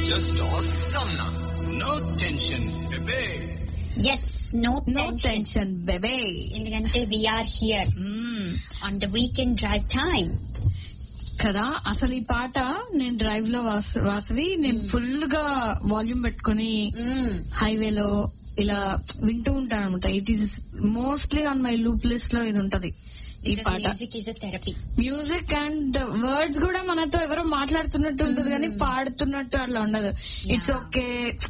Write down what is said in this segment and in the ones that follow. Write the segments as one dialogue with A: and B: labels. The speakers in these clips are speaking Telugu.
A: just awesome now. No tension, baby.
B: Yes no
C: no tension baby
B: ఎందుకంటే we're here on the weekend drive time
C: కదా అసలు ఈ పాట నేను డ్రైవ్ లో వాస్- వాసవి నేను ఫుల్ గా వాల్యూమ్ పెట్టుకుని హైవేలో ఇలా వింటూ ఉంటాను అనమాట it is mostly on my loop list లో ఇది ఉంటది ఈ పాట
B: music is a therapy
C: music and words కూడా మనతో ఎవరో మాట్లాడుతున్నట్టు ఉంటుంది కానీ పాడుతున్నట్టు అట్లా ఉండదు ఇట్స్ ఓకే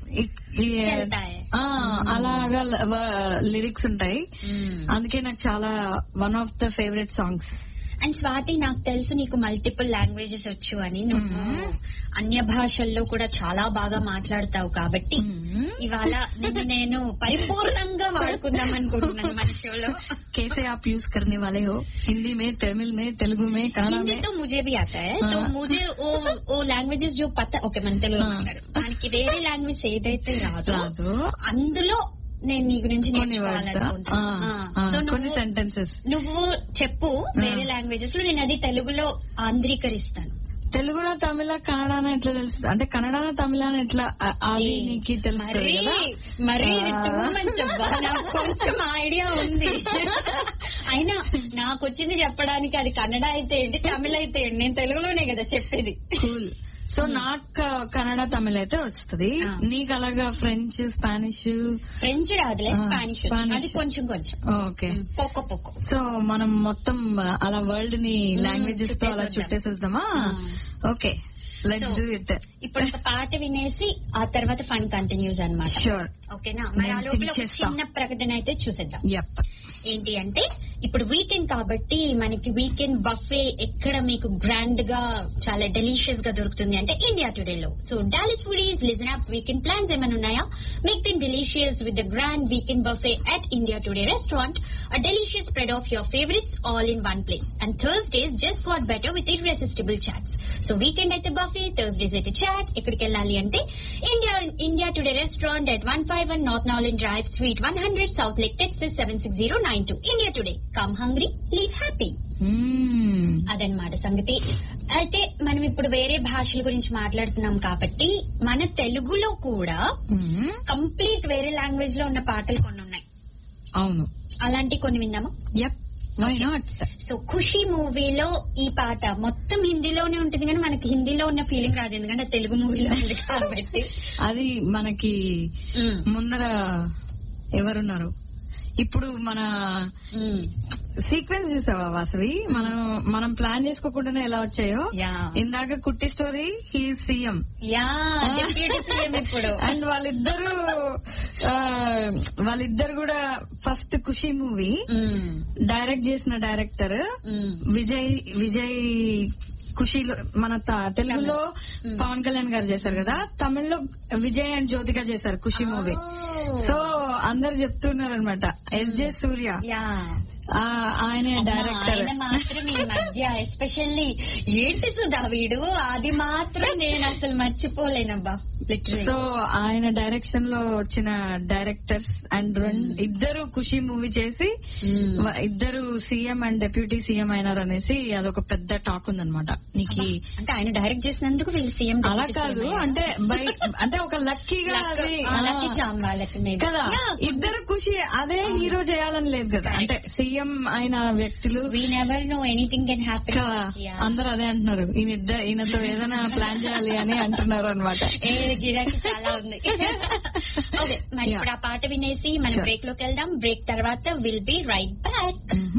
B: చల్తా హై.
C: అలాగా లిరిక్స్ ఉంటాయి అందుకే నాకు చాలా one of the favourite songs
B: and Swathi నాకు తెలుసు నీకు మల్టిపుల్ లాంగ్వేజెస్ వచ్చు అని నువ్వు అన్య భాషల్లో కూడా చాలా బాగా మాట్లాడతావు కాబట్టి ఇవాళ నిన్ను నేను పరిపూర్ణంగా వాడుకుందాం అనుకుంటున్నాను మన షోలో
C: कैसे आप यूज करने वाले हो हिंदी में तमिल में तेलुगु में कन्नड़
B: हिंदी
C: में
B: तो मुझे भी आता है तो
C: हाँ।
B: मुझे वो वो लैंग्वेजेस जो పత ఓకే మన తెలుగులో
C: हाँ.
B: మాట్లాడు మనకి వేరే లాంగ్వేజ్ ఏదైతే రాదో
C: రాదు.
B: అందులో నేను నీ గురించి
C: కొన్ని వర్డ్స్
B: నేర్చుకోవాలనుకుంటున్నా ఆ. సో
C: కొన్ని
B: నువ్వు
C: సెంటెన్సెస్
B: నువ్వు చెప్పు వేరే లాంగ్వేజెస్ లో నేను అది తెలుగులో ఆంధ్రీకరిస్తాను
C: తెలుగులో తమిళ కన్నడ అని ఎట్లా తెలుస్తుంది అంటే కన్నడ తమిళ అని ఎట్లా అ- అది నీకు తెలుస్తుంది
B: మరీ
C: కదా
B: మరీ ఇది
C: ఆ.
B: too much అబ్బా. నాకు కొంచెం ఐడియా ఉంది అయినా నాకు వచ్చింది చెప్పడానికి అది కన్నడ అయితే ఏంటి తమిళ అయితే ఏంటి నేను తెలుగులోనే కదా చెప్పేది
C: కూల్ సో నాకు కన్నడ తమిళ అయితే వస్తుంది
B: ఆ.
C: నీకు అలాగా ఫ్రెంచ్ స్పానిష్
B: ఫ్రెంచ్ రాదులే
C: ఆ,
B: స్పానిష్ వచ్చు.
C: స్పానిష్.
B: అది కొంచెం కొంచెం
C: ఓకే
B: పొక్క పొక్క
C: సో మనం మొత్తం అలా వరల్డ్ ని లాంగ్వేజెస్ తో అలా
B: చుట్టేసేద్దాం.
C: చుట్టేసేద్దామా okay let's
B: So,
C: do it
B: ఇప్పుడు ఒక పాట వినేసి ఆ తర్వాత ఫన్ కంటిన్యూస్ అన్నమాట
C: షూర్
B: ఓకేనా మరి ఆ
C: నేను
B: లోపల ఒక
C: తెచ్చేస్తా.
B: చిన్న ప్రకటన అయితే చూసేద్దాం
C: యప్
B: ఏంటి అంటే ఇప్పుడు వీకెండ్ కాబట్టి మనకి వీకెండ్ బఫే ఎక్కడ మీకు గ్రాండ్ గా చాలా డెలిషియస్ గా దొరుకుతుంది అంటే ఇండియా టుడే లో so Dallas foodies listen up weekend plans ఏమైనా ఉన్నాయా make them delicious with the grand weekend buffet at India Today restaurant a delicious spread of your favourites all in one place and Thursdays just got better with irresistible chaats so weekend అయితే బఫే థర్స్డేస్ అయితే చాట్ ఎక్కడికి వెళ్ళాలి అంటే India India Today restaurant at one five one north Norland drive suite one hundred south Southlake Texas seven six zero nine two India Today come hungry leave happy అదనమాట సంగతి అయితే మనం ఇప్పుడు వేరే భాషల గురించి మాట్లాడుతున్నాం కాబట్టి మన తెలుగులో కూడా కంప్లీట్ వేరే లాంగ్వేజ్ లో ఉన్న పాటలు కొన్ని ఉన్నాయి
C: అవును
B: అలాంటి కొన్ని విందామా
C: yup why not
B: so Khushi మూవీలో ఈ పాట మొత్తం హిందీలోనే ఉంటుంది కానీ మనకి హిందీలో ఉన్న ఫీలింగ్ రాదు ఎందుకంటే తెలుగు మూవీలో ఉంది కాబట్టి
C: అది మనకి
B: మ్మ్.
C: ముందర ఎవరున్నారు ఇప్పుడు మన
B: మ్మ్.
C: సీక్వెన్స్ చూసావా వాసవి మనం మనం ప్లాన్ చేసుకోకుండానే ఎలా వచ్చాయో
B: యా
C: ఇందాక Kutti story he CM
B: yeah deputy CM ఇప్పుడు
C: అండ్ వాళ్ళిద్దరు ఆ, వాళ్ళిద్దరు కూడా first Khushi movie
B: hmm.
C: Direct చేసిన డైరెక్టర్
B: మ్మ్.
C: విజయ్ విజయ్ ఖుషిలో మన త- తెలుగులో పవన్ కళ్యాణ్ గారు చేశారు కదా తమిళ్లో విజయ్ అండ్ జ్యోతిక చేశారు ఖుషి మూవీ సో అందరు చెప్తున్నారు అనమాట ఎస్జే సూర్య
B: యా
C: ఆ, ఆయన డైరెక్టర్
B: ఆయన మాత్రం ఈ మధ్య ఎస్పెషల్లీ ఏంటి సుధా వీడు అది మాత్రం నేను అసలు మర్చిపోలేనబ్బా లిటరలీ
C: సో ఆయన డైరెక్షన్ లో వచ్చిన డైరెక్టర్స్ అండ్ ఇద్దరు ఖుషి మూవీ చేసి వ- ఇద్దరు సీఎం అండ్ డెప్యూటీ సీఎం అయినారు అనేసి అదొక పెద్ద టాక్ ఉందన్నమాట నీకు ఈ-
B: అంటే ఆయన డైరెక్ట్ చేసినందుకు వీళ్ళు సీఎం
C: అలా కాదు అంటే బై అంటే ఒక లక్కీగా అది
B: లక్కీ
C: ఆ,
B: చామ్ వాళ్ళకి maybe.
C: కదా
B: Yeah,
C: ఇద్దరు ఖుషి అదే హీరో చేయాలని లేదు కదా అంటే సీఎం అయిన వ్యక్తులు
B: we never know anything can happen
C: కదా
B: Yeah.
C: అందరూ అదే అంటున్నారు ఈయన ఇద్దరు ఈయనతో ఏదైనా ప్లాన్ చేయాలి అని అంటున్నారు అనమాట
B: ఏ గిరాకీ చాలా ఉంది ఓకే మరి
C: Yeah.
B: ఇప్పుడు ఆ పాట వినేసి మనం
C: Sure.
B: బ్రేక్ లోకి వెళ్దాం బ్రేక్ తర్వాత విల్ బి రైట్ బ్యాక్